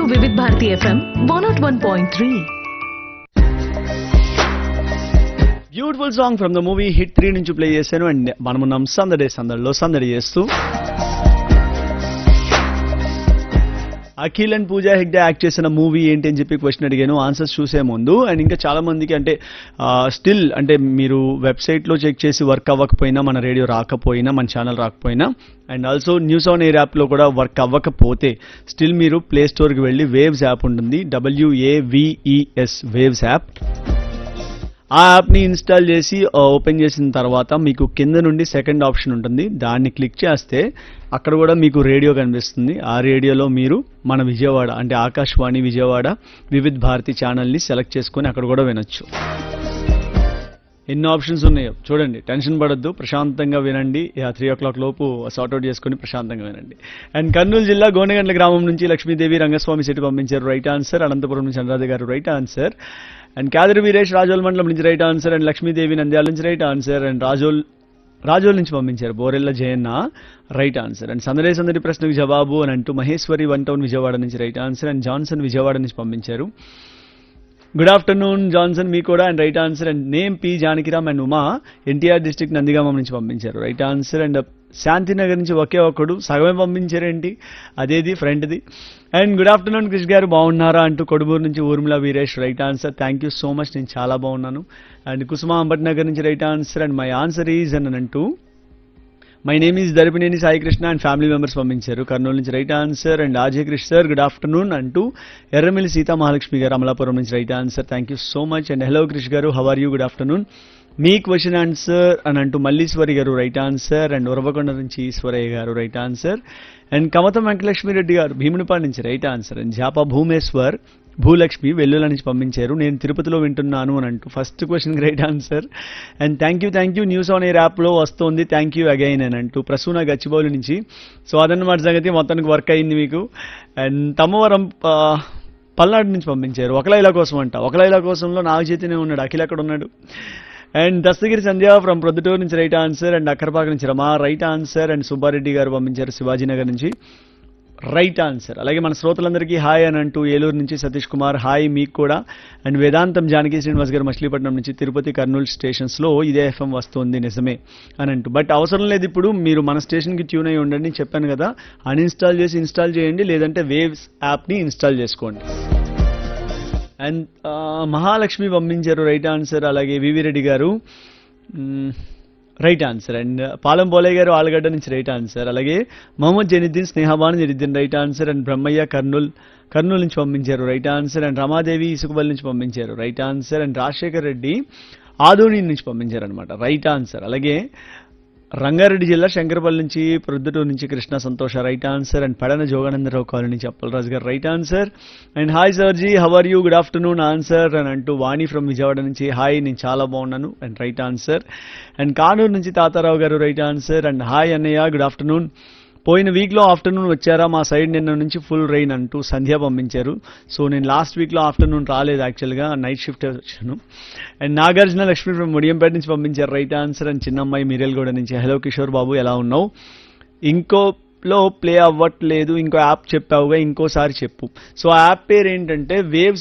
వివిధ Bharati FM one nought one point three beautiful song from the movie hit three నుంచి play చేశాను and మనమున్నాం సందడి సందడిలో సందడి చేస్తూ అఖిల్ అండ్ పూజా హెగ్డే యాక్ట్ చేసిన మూవీ ఏంటి అని చెప్పి క్వశ్చన్ అడిగాను ఆన్సర్స్ చూసే ముందు అండ్ ఇంకా చాలా మందికి అంటే స్టిల్ అంటే మీరు వెబ్సైట్లో చెక్ చేసి వర్క్ అవ్వకపోయినా మన రేడియో రాకపోయినా మన ఛానల్ రాకపోయినా and also News on air యాప్లో కూడా వర్క్ అవ్వకపోతే స్టిల్ మీరు ప్లే స్టోర్కి వెళ్ళి వేవ్స్ యాప్ ఉంటుంది డబ్ల్యూఏవిఈఎస్ వేవ్స్ యాప్ ఆ యాప్ని ఇన్స్టాల్ చేసి ఓపెన్ చేసిన తర్వాత మీకు కింద నుండి సెకండ్ ఆప్షన్ ఉంటుంది దాన్ని క్లిక్ చేస్తే అక్కడ కూడా మీకు రేడియో కనిపిస్తుంది ఆ రేడియోలో మీరు మన విజయవాడ అంటే ఆకాశవాణి విజయవాడ వివిధ్ భారతి ఛానల్ని సెలెక్ట్ చేసుకొని అక్కడ కూడా వినొచ్చు ఎన్ని ఆప్షన్స్ ఉన్నాయో చూడండి టెన్షన్ పడద్దు ప్రశాంతంగా వినండి త్రీ ఓ క్లాక్ లోపు సార్ట్అవుట్ చేసుకుని ప్రశాంతంగా వినండి అండ్ కర్నూలు జిల్లా గోనెగండ్ల గ్రామం నుంచి లక్ష్మీదేవి రంగస్వామి సెట్ పంపించారు రైట్ ఆన్సర్ అనంతపురం నుంచి Anuradha garu right answer and Kadiri Veeresh Rajol మండలం నుంచి right answer and Lakshmidevi Nandyala నుంచి right answer and Rajol Rajol నుంచి పంపించారు Borella Jayanna right answer and సందడే సందడి ప్రశ్నకు జవాబు అని అంటూ మహేశ్వరి వన్ టౌన్ విజయవాడ నుంచి right answer and Johnson Vijayawada నుంచి పంపించారు గుడ్ ఆఫ్టర్నూన్ జాన్సన్ మీ కూడా and right answer and name P Janakiram and Uma NTR district Nandigamam నుంచి పంపించారు రైట్ ఆన్సర్ అండ్ శాంతినగర్ నుంచి ఒకే ఒక్కడు సగమే పంపించారేంటి అదేది ఫ్రంట్ది and good afternoon Krish garu బాగున్నారా అంటూ కొడుమూరు నుంచి Urmila Veeresh right answer thank you so much నేను చాలా బాగున్నాను అండ్ కుసుమ అంబట్నగర్ నుంచి right answer and my answer is అని అంటూ my name is Daripineni Sai Krishna and family members పంపించారు కర్నూలు నుంచి right answer and Ajay Krishna sir good afternoon అంటూ ఎర్రమిల్లి సీతా మహాలక్ష్మి గారు అమలాపురం నుంచి right answer thank you so much and hello Krish garu how are you good afternoon మీ question answer అని అంటూ మల్లీశ్వరి గారు రైట్ ఆన్సర్ అండ్ ఉరవకొండ నుంచి Eswaraiah garu right answer and Kamatam Venkatalakshmi Reddy garu Bheemunipadu నుంచి right answer and Japa Bhumeshwar Bhulakshmi Vellula నుంచి పంపించారు నేను తిరుపతిలో వింటున్నాను అని అంటూ first question right answer and thank you thank you news on air యాప్లో వస్తుంది థ్యాంక్ యూ అగైన్ అని అంటూ ప్రసూన గచ్చిబౌలి నుంచి సో అదన్నమాట సంగతి మొత్తానికి వర్క్ అయింది మీకు అండ్ తమ్మవరం ఆ, పల్నాడు నుంచి పంపించారు ఒకలైలా కోసం అంట ఒకలైలా కోసంలో నాగ చైతన్య ఉన్నాడు అఖిల్ అక్కడ ఉన్నాడు అండ్ దస్తగిరి సంధ్య ఫ్రమ్ ప్రొద్దుటూరు నుంచి రైట్ ఆన్సర్ అండ్ అక్కరపాక నుంచి Rama right answer and Subbareddy garu పంపించారు శివాజీనగర్ నుంచి రైట్ ఆన్సర్ అలాగే మన శ్రోతలందరికీ హాయ్ అని అంటూ ఏలూరు నుంచి సతీష్ కుమార్ హాయ్ మీకు కూడా అండ్ వేదాంతం జానకి శ్రీనివాస్ గారు మచిలీపట్నం నుంచి తిరుపతి కర్నూలు స్టేషన్స్లో ఇదే ఎఫ్ఎం వస్తుంది నిజమే అని అంటూ బట్ అవసరం లేదు ఇప్పుడు మీరు మన స్టేషన్కి ట్యూన్ అయి ఉండండి చెప్పాను కదా అన్ఇన్స్టాల్ చేసి ఇన్స్టాల్ చేయండి లేదంటే వేవ్స్ యాప్ని ఇన్స్టాల్ చేసుకోండి అండ్ ఆ, మహాలక్ష్మి పంపించారు రైట్ ఆన్సర్ అలాగే VV Reddy garu hmm, right answer and Palem Polaiah garu Allagadda నుంచి రైట్ ఆన్సర్ అలాగే Mohammed Janiddin Snehaban Janiddin right answer and Brahmaiah Kurnool Kurnool నుంచి పంపించారు right answer and Ramadevi Isukabal నుంచి పంపించారు right answer and Rajasekhar Reddy Adoni నుంచి పంపించారు అనమాట రైట్ ఆన్సర్ అలాగే రంగారెడ్డి జిల్లా శంకరపల్లి నుంచి ప్రొద్దుటూరు నుంచి కృష్ణ సంతోష right answer and Pedana Jogananda Rao colony నుంచి అప్పలరాజు గారు right answer and hi సర్జీ have are you good afternoon answer అని అంటూ వాణి ఫ్రమ్ విజయవాడ నుంచి హాయ్ నేను చాలా బాగున్నాను and right answer and Kanuru నుంచి Tatarao garu right answer and hi అన్నయ్య గుడ్ ఆఫ్టర్నూన్ పోయిన వీక్లో ఆఫ్టర్నూన్ వచ్చారా మా సైడ్ నిన్న నుంచి ఫుల్ రెయిన్ అంటూ సంధ్య పంపించారు సో నేను లాస్ట్ వీక్లో ఆఫ్టర్నూన్ రాలేదు యాక్చువల్గా నైట్ షిఫ్ట్ వచ్చాను అండ్ నాగార్జున లక్ష్మి ఫ్రమ్ ముడియంపేట నుంచి పంపించారు రైట్ ఆన్సర్ అండ్ చిన్నమ్మాయి మిరియల్గూడ నుంచి హలో కిషోర్ బాబు ఎలా ఉన్నావు ఇంకోలో ప్లే అవ్వట్లేదు ఇంకో యాప్ చెప్పావుగా ఇంకోసారి చెప్పు సో ఆ యాప్ పేరు ఏంటంటే వేవ్స్